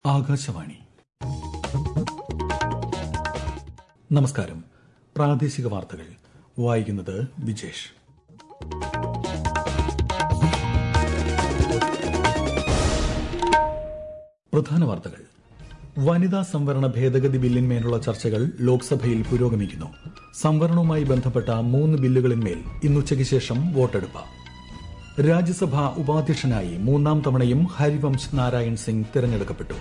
ആകാശവാണി നമസ്കാരം പ്രാദേശിക വാർത്തകൾ വായിക്കുന്നത് വിജേഷ് പ്രധാന വാർത്തകൾ വനിതാ സംവരണ ഭേദഗതി ബില്ലിന്മേലുള്ള ചർച്ചകൾ ലോക്സഭയിൽ പുരോഗമിക്കുന്നു സംവരണവുമായി ബന്ധപ്പെട്ട മൂന്ന് ബില്ലുകളിന്മേൽ ഇന്നുച്ചയ്ക്ക് ശേഷം വോട്ടെടുപ്പ് രാജ്യസഭാ ഉപാധ്യക്ഷനായി മൂന്നാം തവണയും ഹരിവംശ് നാരായൺ സിംഗ് തിരഞ്ഞെടുക്കപ്പെട്ടു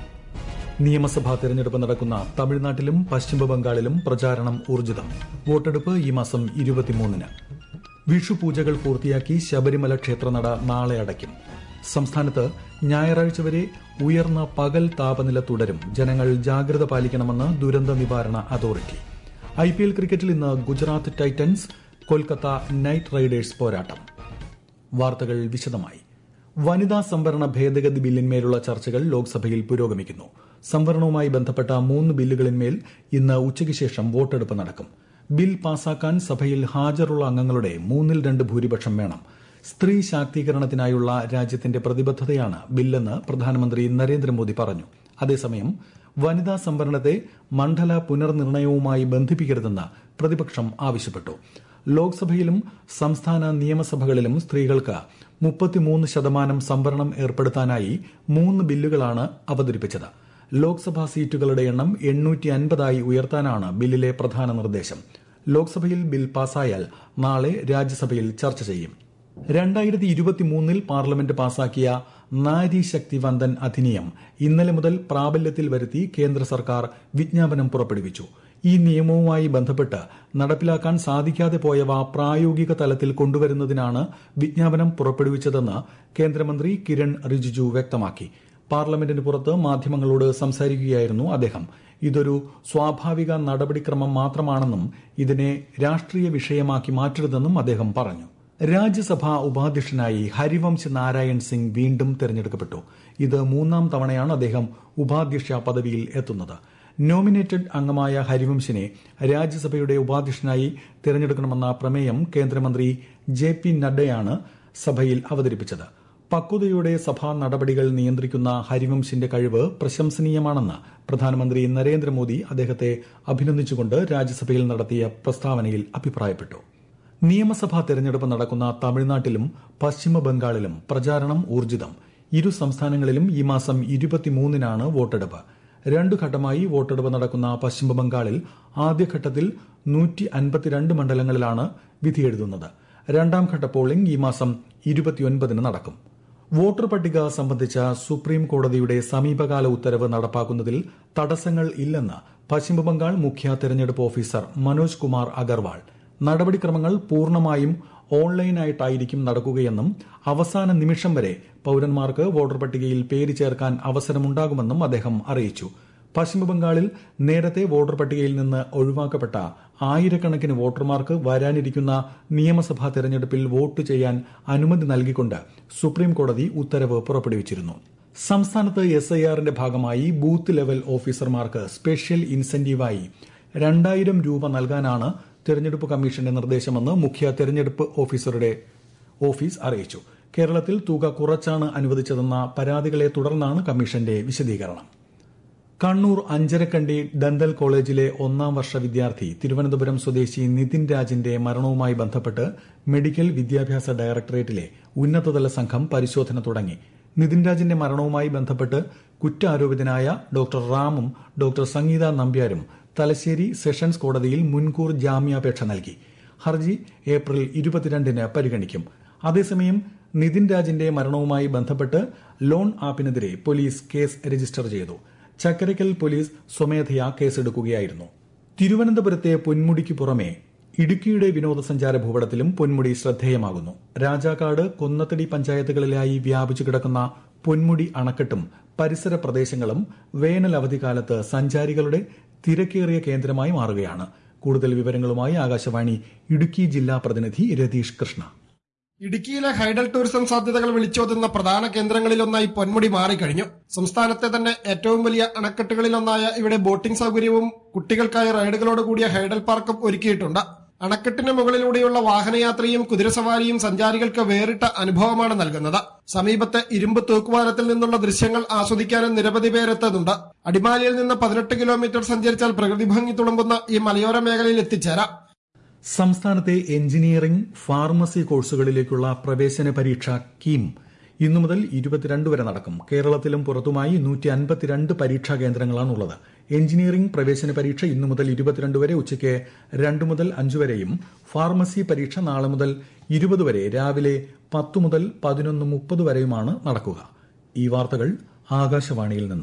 നിയമസഭാ തെരഞ്ഞെടുപ്പ് നടക്കുന്ന തമിഴ്നാട്ടിലും പശ്ചിമബംഗാളിലും പ്രചാരണം ഊർജിതം വോട്ടെടുപ്പ് ഈ മാസം ഇരുപത്തിമൂന്നിന് വിഷു പൂജകൾ പൂർത്തിയാക്കി ശബരിമല ക്ഷേത്രനട നാളെ അടയ്ക്കും സംസ്ഥാനത്ത് ഞായറാഴ്ച വരെ ഉയർന്ന പകൽ താപനില തുടരും ജനങ്ങൾ ജാഗ്രത പാലിക്കണമെന്ന് ദുരന്ത നിവാരണ അതോറിറ്റി ഐ പി എൽ ക്രിക്കറ്റിൽ ഇന്ന് Gujarat titans Kolkata knight riders പോരാട്ടം വാർത്തകൾ വിശദമായി വനിതാ സംവരണ ഭേദഗതി ബില്ലിന്മേലുള്ള ചർച്ചകൾ ലോക്സഭയിൽ പുരോഗമിക്കുന്നു സംവരണവുമായി ബന്ധപ്പെട്ട മൂന്ന് ബില്ലുകളിന്മേൽ ഇന്ന് ഉച്ചയ്ക്ക് ശേഷം വോട്ടെടുപ്പ് നടക്കും ബിൽ പാസാക്കാൻ സഭയിൽ ഹാജരുള്ള അംഗങ്ങളുടെ മൂന്നിൽ രണ്ട് ഭൂരിപക്ഷം വേണം സ്ത്രീ ശാക്തീകരണത്തിനായുള്ള രാജ്യത്തിന്റെ പ്രതിബദ്ധതയാണ് ബില്ലെന്ന് പ്രധാനമന്ത്രി നരേന്ദ്രമോദി പറഞ്ഞു അതേസമയം വനിതാ സംവരണത്തെ മണ്ഡല പുനർനിർണയവുമായി ബന്ധിപ്പിക്കരുതെന്ന് പ്രതിപക്ഷം ആവശ്യപ്പെട്ടു ലോക്സഭയിലും സംസ്ഥാന നിയമസഭകളിലും സ്ത്രീകൾക്ക് മുപ്പത്തിമൂന്ന് ശതമാനം സംവരണം ഏർപ്പെടുത്താനായി മൂന്ന് ബില്ലുകളാണ് അവതരിപ്പിച്ചത് ലോക്സഭാ സീറ്റുകളുടെ എണ്ണം എണ്ണൂറ്റി അൻപതായി ഉയർത്താനാണ് ബില്ലിലെ പ്രധാന നിർദ്ദേശം ലോക്സഭയിൽ ബിൽ പാസായാൽ നാളെ രാജ്യസഭയിൽ ചർച്ച ചെയ്യും രണ്ടായിരത്തി ഇരുപത്തിമൂന്നിൽ പാർലമെന്റ് പാസാക്കിയ നാരി ശക്തി വന്ദൻ അധിനിയം ഇന്നലെ മുതൽ പ്രാബല്യത്തിൽ വരുത്തി കേന്ദ്ര സർക്കാർ വിജ്ഞാപനം പുറപ്പെടുവിച്ചു ഈ നിയമവുമായി ബന്ധപ്പെട്ട് നടപ്പിലാക്കാൻ സാധിക്കാതെ പോയവ പ്രായോഗിക തലത്തിൽ കൊണ്ടുവരുന്നതിനാണ് വിജ്ഞാപനം പുറപ്പെടുവിച്ചതെന്ന് കേന്ദ്രമന്ത്രി കിരൺ റിജിജു വ്യക്തമാക്കി പാർലമെന്റിന് പുറത്ത് മാധ്യമങ്ങളോട് സംസാരിക്കുകയായിരുന്നു അദ്ദേഹം ഇതൊരു സ്വാഭാവിക നടപടിക്രമം മാത്രമാണെന്നും ഇതിനെ രാഷ്ട്രീയ വിഷയമാക്കി മാറ്റരുതെന്നും അദ്ദേഹം പറഞ്ഞു രാജ്യസഭാ ഉപാധ്യക്ഷനായി ഹരിവംശ് നാരായൺ സിംഗ് വീണ്ടും തെരഞ്ഞെടുക്കപ്പെട്ടു ഇത് മൂന്നാം തവണയാണ് അദ്ദേഹം ഉപാധ്യക്ഷ പദവിയിൽ എത്തുന്നത് നോമിനേറ്റഡ് അംഗമായ ഹരിവംശിനെ രാജ്യസഭയുടെ ഉപാധ്യക്ഷനായി തെരഞ്ഞെടുക്കണമെന്ന പ്രമേയം കേന്ദ്രമന്ത്രി ജെ പി നഡ്ഡയാണ് സഭയിൽ അവതരിപ്പിച്ചത് പക്വതയുടെ സഭാ നടപടികൾ നിയന്ത്രിക്കുന്ന ഹരിവംശിന്റെ കഴിവ് പ്രശംസനീയമാണെന്ന് പ്രധാനമന്ത്രി നരേന്ദ്രമോദി അദ്ദേഹത്തെ അഭിനന്ദിച്ചുകൊണ്ട് രാജ്യസഭയിൽ നടത്തിയ പ്രസ്താവനയിൽ അഭിപ്രായപ്പെട്ടു നിയമസഭാ തെരഞ്ഞെടുപ്പ് നടക്കുന്ന തമിഴ്നാട്ടിലും പശ്ചിമ ബംഗാളിലും പ്രചാരണം ഊർജിതം ഇരു സംസ്ഥാനങ്ങളിലും ഈ മാസം ഇരുപത്തിമൂന്നിനാണ് വോട്ടെടുപ്പ് രണ്ടു ഘട്ടമായി വോട്ടെടുപ്പ് നടക്കുന്ന പശ്ചിമബംഗാളിൽ ആദ്യഘട്ടത്തിൽ നൂറ്റി അൻപത്തിരണ്ട് മണ്ഡലങ്ങളിലാണ് വിധിയെഴുതുന്നത് രണ്ടാം ഘട്ട പോളിംഗ് ഈ മാസം ഇരുപത്തിയൊൻപതിന് നടക്കും വോട്ടർ പട്ടിക സംബന്ധിച്ച സുപ്രീം കോടതിയുടെ സമീപകാല ഉത്തരവ് നടപ്പാക്കുന്നതിൽ തടസ്സങ്ങൾ ഇല്ലെന്ന് പശ്ചിമബംഗാൾ മുഖ്യ തെരഞ്ഞെടുപ്പ് ഓഫീസർ മനോജ് കുമാർ അഗർവാൾ നടപടിക്രമങ്ങൾ പൂർണ്ണമായും ഓൺലൈനായിട്ടായിരിക്കും നടക്കുകയെന്നും അവസാന നിമിഷം വരെ പൌരന്മാർക്ക് വോട്ടർ പട്ടികയിൽ പേര് ചേർക്കാൻ അവസരമുണ്ടാകുമെന്നും അദ്ദേഹം അറിയിച്ചു പശ്ചിമബംഗാളിൽ നേരത്തെ വോട്ടർ പട്ടികയിൽ നിന്ന് ഒഴിവാക്കപ്പെട്ട ആയിരക്കണക്കിന് വോട്ടർമാർക്ക് വരാനിരിക്കുന്ന നിയമസഭാ തെരഞ്ഞെടുപ്പിൽ വോട്ട് ചെയ്യാൻ അനുമതി നൽകിക്കൊണ്ട് സുപ്രീം കോടതി ഉത്തരവ് പുറപ്പെടുവിച്ചിരുന്നു സംസ്ഥാനത്ത് എസ് ഐ ആറിന്റെ ഭാഗമായി ബൂത്ത് ലെവൽ ഓഫീസർമാർക്ക് സ്പെഷ്യൽ ഇൻസെന്റീവായി രണ്ടായിരം രൂപ നൽകാനാണ് തെരഞ്ഞെടുപ്പ് കമ്മീഷന്റെ നിർദ്ദേശമെന്ന് മുഖ്യ തെരഞ്ഞെടുപ്പ് ഓഫീസറുടെ ഓഫീസ് അറിയിച്ചു കേരളത്തിൽ തുക കുറച്ചാണ് അനുവദിച്ചതെന്ന പരാതികളെ തുടർന്നാണ് കമ്മീഷന്റെ വിശദീകരണം കണ്ണൂർ അഞ്ചരക്കണ്ടി ഡന്തൽ കോളേജിലെ ഒന്നാം വർഷ വിദ്യാർത്ഥി തിരുവനന്തപുരം സ്വദേശി നിതിൻ രാജിന്റെ മരണവുമായി ബന്ധപ്പെട്ട് മെഡിക്കൽ വിദ്യാഭ്യാസ ഡയറക്ടറേറ്റിലെ ഉന്നതതല സംഘം പരിശോധന തുടങ്ങി നിതിൻ രാജിന്റെ മരണവുമായി ബന്ധപ്പെട്ട് കുറ്റാരോപിതനായ ഡോക്ടർ റാമും ഡോക്ടർ സംഗീത നമ്പ്യാരും തലശ്ശേരി സെഷൻസ് കോടതിയിൽ മുൻകൂർ ജാമ്യാപേക്ഷ നൽകി ഹർജി ഏപ്രിൽ ഇരുപത്തിരണ്ടിന് പരിഗണിക്കും അതേസമയം നിതിൻ രാജിന്റെ മരണവുമായി ബന്ധപ്പെട്ട് ലോൺ ആപ്പിനെതിരെ പോലീസ് കേസ് രജിസ്റ്റർ ചെയ്തു ചക്കരക്കൽ പോലീസ് സ്വമേധയാ കേസെടുക്കുകയായിരുന്നു തിരുവനന്തപുരത്തെ പൊന്മുടിക്ക് പുറമെ ഇടുക്കിയുടെ വിനോദസഞ്ചാര ഭൂപടത്തിലും പൊന്മുടി ശ്രദ്ധേയമാകുന്നു രാജാക്കാട് കൊന്നത്തടി പഞ്ചായത്തുകളിലായി വ്യാപിച്ചു കിടക്കുന്ന പൊന്മുടി അണക്കെട്ടും പരിസര പ്രദേശങ്ങളും വേനൽ അവധിക്കാലത്ത് സഞ്ചാരികളുടെ തിരക്കേറിയ കേന്ദ്രമായി മാറുകയാണ് കൂടുതൽ വിവരങ്ങളുമായി ആകാശവാണി ഇടുക്കി ജില്ലാ പ്രതിനിധി രതീഷ് കൃഷ്ണ ഇടുക്കിയിലെ ഹൈഡൽ ടൂറിസം സാധ്യതകൾ വിളിച്ചോതുന്ന പ്രധാന കേന്ദ്രങ്ങളിലൊന്നായി പൊന്മുടി മാറിക്കഴിഞ്ഞു സംസ്ഥാനത്തെ തന്നെ ഏറ്റവും വലിയ അണക്കെട്ടുകളിലൊന്നായ ഇവിടെ ബോട്ടിംഗ് സൗകര്യവും കുട്ടികൾക്കായി റൈഡുകളോട് കൂടിയ ഹൈഡൽ പാർക്കും ഒരുക്കിയിട്ടുണ്ട് അണക്കെട്ടിന് മുകളിലൂടെയുള്ള വാഹനയാത്രയും കുതിരസവാരിയും സഞ്ചാരികൾക്ക് വേറിട്ട അനുഭവമാണ് നൽകുന്നത് സമീപത്തെ ഇരുമ്പ് തൂക്കുപാലത്തിൽ നിന്നുള്ള ദൃശ്യങ്ങൾ ആസ്വദിക്കാനും നിരവധി പേരെത്തുന്നുണ്ട് അടിമാലിയിൽ നിന്ന് പതിനെട്ട് കിലോമീറ്റർ സഞ്ചരിച്ചാൽ പ്രകൃതി ഭംഗി തുളുമ്പുന്ന ഈ മലയോര മേഖലയിൽ എത്തിച്ചേരാം സംസ്ഥാനത്തെ എഞ്ചിനീയറിംഗ് ഫാർമസി കോഴ്സുകളിലേക്കുള്ള പ്രവേശന പരീക്ഷ കീം ഇന്നു മുതൽ ഇരുപത്തിരണ്ട് വരെ നടക്കും കേരളത്തിലും പുറത്തുമായി നൂറ്റി അൻപത്തിരണ്ട് പരീക്ഷാ കേന്ദ്രങ്ങളാണുള്ളത് എഞ്ചിനീയറിംഗ് പ്രവേശന പരീക്ഷ ഇന്നു മുതൽ ഇരുപത്തിരണ്ട് വരെ ഉച്ചയ്ക്ക് രണ്ട് മുതൽ അഞ്ച് വരെയും ഫാർമസി പരീക്ഷ നാളെ മുതൽ ഇരുപത് വരെ രാവിലെ പത്ത് മുതൽ പതിനൊന്ന് മുപ്പത് വരെയുമാണ് നടക്കുക ഈ വാർത്തകൾ ആകാശവാണിയിൽ നിന്ന്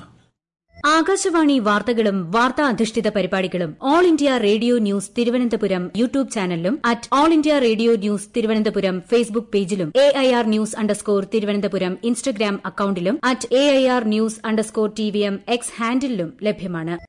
ആകാശവാണി വാർത്തകളും വാർത്താ അധിഷ്ഠിത പരിപാടികളും all India radio news Thiruvananthapuram YouTube ചാനലിലും at all India radio news Thiruvananthapuram Facebook പേജിലും A I R news underscore Thiruvananthapuram Instagram അക്കൌണ്ടിലും at A I R news underscore T V M X ഹാൻഡിലും ലഭ്യമാണ്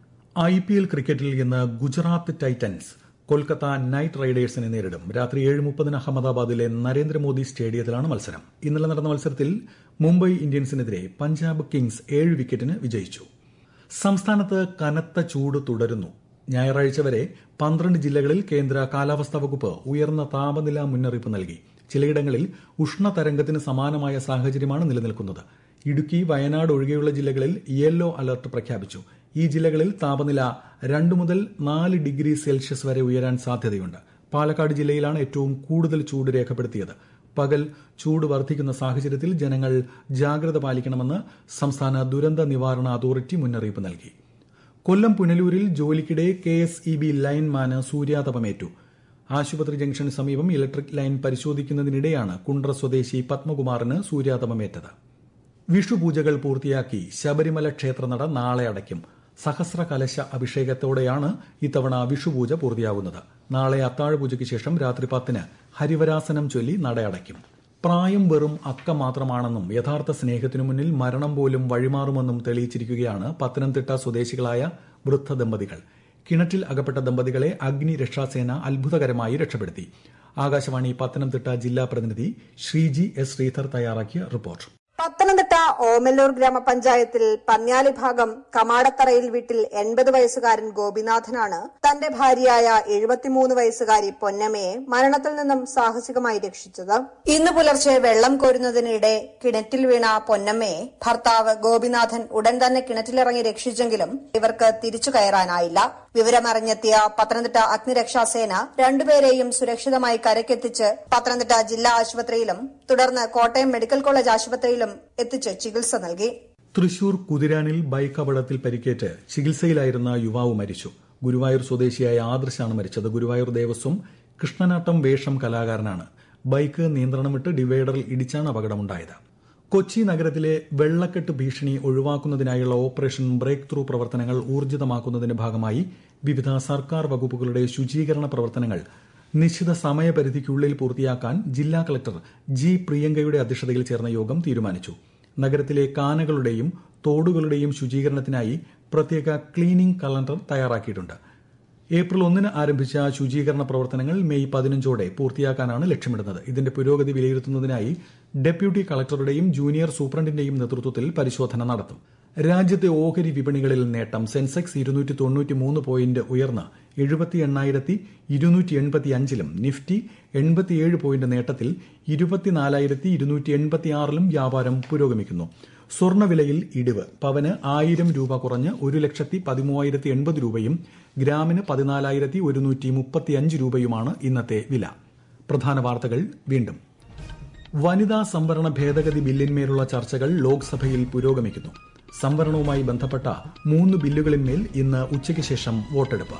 ഐ പി എൽ ക്രിക്കറ്റിൽ ഇന്ന് ഗുജറാത്ത് ടൈറ്റൻസ് കൊൽക്കത്ത നൈറ്റ് റൈഡേഴ്സിനെ നേരിടും രാത്രി ഏഴ് മുപ്പതിന് അഹമ്മദാബാദിലെ നരേന്ദ്രമോദി സ്റ്റേഡിയത്തിലാണ് മത്സരം ഇന്നലെ നടന്ന മത്സരത്തിൽ മുംബൈ ഇന്ത്യൻസിനെതിരെ പഞ്ചാബ് കിങ്സ് ഏഴ് വിക്കറ്റിന് വിജയിച്ചു സംസ്ഥാനത്ത് കനത്ത ചൂട് തുടരുന്നു ഞായറാഴ്ച വരെ പന്ത്രണ്ട് ജില്ലകളിൽ കേന്ദ്ര കാലാവസ്ഥാ വകുപ്പ് ഉയർന്ന താപനില മുന്നറിയിപ്പ് നൽകി ചിലയിടങ്ങളിൽ ഉഷ്ണതരംഗത്തിന് സമാനമായ സാഹചര്യമാണ് നിലനിൽക്കുന്നത് ഇടുക്കി വയനാട് ഒഴികെയുള്ള ജില്ലകളിൽ യെല്ലോ അലർട്ട് പ്രഖ്യാപിച്ചു ഈ ജില്ലകളിൽ താപനില രണ്ട് മുതൽ നാല് ഡിഗ്രി സെൽഷ്യസ് വരെ ഉയരാൻ സാധ്യതയുണ്ട് പാലക്കാട് ജില്ലയിലാണ് ഏറ്റവും കൂടുതൽ ചൂട് രേഖപ്പെടുത്തിയത് പകൽ ചൂട് വർദ്ധിക്കുന്ന സാഹചര്യത്തിൽ ജനങ്ങൾ ജാഗ്രത പാലിക്കണമെന്ന് സംസ്ഥാന ദുരന്ത നിവാരണ അതോറിറ്റി മുന്നറിയിപ്പ് നൽകി കൊല്ലം പുനലൂരിൽ ജോലിക്കിടെ കെ എസ് ഇ ബി ലൈൻമാന് സൂര്യാതപമേറ്റു ആശുപത്രി ജംഗ്ഷന് സമീപം ഇലക്ട്രിക് ലൈൻ പരിശോധിക്കുന്നതിനിടെയാണ് കുണ്ട്ര സ്വദേശി പത്മകുമാറിന് സൂര്യാതപമേറ്റത് വിഷുപൂജകൾ പൂർത്തിയാക്കി ശബരിമല ക്ഷേത്രനട നാളെ അടയ്ക്കും സഹസ്ര കലശ അഭിഷേകത്തോടെയാണ് ഇത്തവണ വിഷുപൂജ പൂർത്തിയാകുന്നത് നാളെ അത്താഴപൂജയ്ക്ക് ശേഷം രാത്രി പത്തിന് ഹരിവരാസനം ചൊല്ലി നടയടയ്ക്കും പ്രായം വെറും അക്ക മാത്രമാണെന്നും യഥാർത്ഥ സ്നേഹത്തിനു മുന്നിൽ മരണം പോലും വഴിമാറുമെന്നും തെളിയിച്ചിരിക്കുകയാണ് പത്തനംതിട്ട സ്വദേശികളായ വൃദ്ധ ദമ്പതികൾ കിണറ്റിൽ അകപ്പെട്ട ദമ്പതികളെ അഗ്നി രക്ഷാസേന അത്ഭുതകരമായി രക്ഷപ്പെടുത്തി ആകാശവാണി പത്തനംതിട്ട ജില്ലാ പ്രതിനിധി ശ്രീജി എസ് ശ്രീധർ തയ്യാറാക്കിയ റിപ്പോർട്ട് പത്തനംതിട്ട ഓമല്ലൂർ ഗ്രാമപഞ്ചായത്തിൽ പന്യാലി ഭാഗം കമാടത്തറയിൽ വീട്ടിൽ എൺപത് വയസ്സുകാരൻ ഗോപിനാഥനാണ് തന്റെ ഭാര്യയായ എഴുപത്തിമൂന്ന് വയസ്സുകാരി പൊന്നമ്മയെ മരണത്തിൽ നിന്നും സാഹസികമായി രക്ഷിച്ചത് ഇന്ന് പുലർച്ചെ വെള്ളം കോരുന്നതിനിടെ കിണറ്റിൽ വീണ പൊന്നമ്മയെ ഭർത്താവ് ഗോപിനാഥൻ ഉടൻ തന്നെ കിണറ്റിലിറങ്ങി രക്ഷിച്ചെങ്കിലും ഇവർക്ക് തിരിച്ചു കയറാനായില്ല വിവരമറിഞ്ഞെത്തിയ പത്തനംതിട്ട അഗ്നിരക്ഷാസേന രണ്ടുപേരെയും സുരക്ഷിതമായി കരയ്ക്കെത്തിച്ച് പത്തനംതിട്ട ജില്ലാ ആശുപത്രിയിലും തുടർന്ന് കോട്ടയം മെഡിക്കൽ കോളേജ് ആശുപത്രിയിലും എത്തിച്ച് ചികിത്സ നൽകി തൃശൂർ കുതിരാനിൽ ബൈക്ക് അപകടത്തിൽ പരിക്കേറ്റ് ചികിത്സയിലായിരുന്ന യുവാവ് മരിച്ചു ഗുരുവായൂർ സ്വദേശിയായ ആദർശാണ് മരിച്ചത് ഗുരുവായൂർ ദേവസ്വം കൃഷ്ണനാട്ടം വേഷം കലാകാരനാണ് ബൈക്ക് നിയന്ത്രണം വിട്ട് ഡിവൈഡറിൽ ഇടിച്ചാണ് അപകടമുണ്ടായത് കൊച്ചി നഗരത്തിലെ വെള്ളക്കെട്ട് ഭീഷണി ഒഴിവാക്കുന്നതിനായുള്ള ഓപ്പറേഷൻ ബ്രേക്ക് ത്രൂ പ്രവർത്തനങ്ങൾ ഊർജിതമാക്കുന്നതിന്റെ ഭാഗമായി വിവിധ സർക്കാർ വകുപ്പുകളുടെ ശുചീകരണ പ്രവർത്തനങ്ങൾ നിശ്ചിത സമയപരിധിക്കുള്ളിൽ പൂർത്തിയാക്കാൻ ജില്ലാ കളക്ടർ ജി പ്രിയങ്കയുടെ അധ്യക്ഷതയിൽ ചേർന്ന യോഗം തീരുമാനിച്ചു നഗരത്തിലെ കാനകളുടെയും തോടുകളുടെയും ശുചീകരണത്തിനായി പ്രത്യേക ക്ലീനിംഗ് കലണ്ടർ തയ്യാറാക്കിയിട്ടുണ്ട് ഏപ്രിൽ ഒന്നിന് ആരംഭിച്ച ശുചീകരണ പ്രവർത്തനങ്ങൾ മെയ് പതിനഞ്ചോടെ പൂർത്തിയാക്കാനാണ് ലക്ഷ്യമിടുന്നത് ഇതിന്റെ പുരോഗതി വിലയിരുത്തുന്നതിനായി ഡെപ്യൂട്ടി കളക്ടറുടെയും ജൂനിയർ സൂപ്രണ്ടിന്റെയും നേതൃത്വത്തിൽ പരിശോധന നടത്തും രാജ്യത്തെ ഓഹരി വിപണികളിൽ നേട്ടം സെൻസെക്സ് ഇരുന്നൂറ്റി തൊണ്ണൂറ്റി മൂന്ന് പോയിന്റ് ഉയർന്ന് എഴുപത്തി എണ്ണായിരത്തി ഇരുന്നൂറ്റി എൺപത്തി അഞ്ചിലും നിഫ്റ്റി എൺപത്തിയേഴ് പോയിന്റ് നേട്ടത്തിൽ ഇരുപത്തിനാലായിരത്തി ഇരുന്നൂറ്റി എൺപത്തിയാറിലും വ്യാപാരം പുരോഗമിക്കുന്നു സ്വർണ്ണവിലയിൽ ഇടിവ് പവന് ആയിരം രൂപ കുറഞ്ഞ് ഒരു ലക്ഷത്തി പതിമൂവായിരത്തി എൺപത് രൂപയും ഗ്രാമിന് പതിനാലായിരത്തി ഒരുന്നൂറ്റി മുപ്പത്തിയഞ്ച് രൂപയുമാണ് ഇന്നത്തെ വില പ്രധാന വാർത്തകൾ വീണ്ടും വനിതാ സംവരണ ഭേദഗതി ബില്ലിന്മേലുള്ള ചർച്ചകൾ ലോക്സഭയിൽ പുരോഗമിക്കുന്നു സംവരണവുമായി ബന്ധപ്പെട്ട മൂന്ന് ബില്ലുകളിന്മേൽ ഇന്ന് ഉച്ചയ്ക്ക് ശേഷം വോട്ടെടുപ്പ്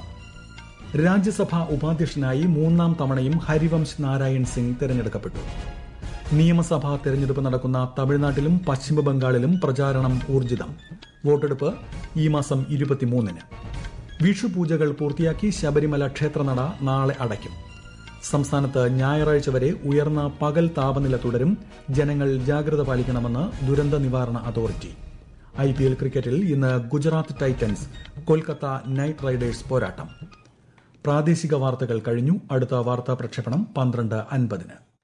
രാജ്യസഭാ ഉപാധ്യക്ഷനായി മൂന്നാം തവണയും ഹരിവംശ് നാരായൺ സിംഗ് തെരഞ്ഞെടുക്കപ്പെട്ടു നിയമസഭാ തെരഞ്ഞെടുപ്പ് നടക്കുന്ന തമിഴ്നാട്ടിലും പശ്ചിമബംഗാളിലും പ്രചാരണം ഊർജിതം വോട്ടെടുപ്പ് ഈ മാസം ഇരുപത്തിമൂന്നിന് വിഷുപൂജകൾ പൂർത്തിയാക്കി ശബരിമല ക്ഷേത്രനട നാളെ അടയ്ക്കും സംസ്ഥാനത്ത് ഞായറാഴ്ച വരെ ഉയർന്ന പകൽ താപനില തുടരും ജനങ്ങൾ ജാഗ്രത പാലിക്കണമെന്ന് ദുരന്ത നിവാരണ അതോറിറ്റി ഐ പി എൽ ക്രിക്കറ്റിൽ ഇന്ന് Gujarat titans Kolkata knight riders പോരാട്ടം പ്രാദേശിക വാർത്തകൾ കഴിഞ്ഞു അടുത്ത വാർത്താ പ്രക്ഷേപണം പന്ത്രണ്ട് അൻപതിന്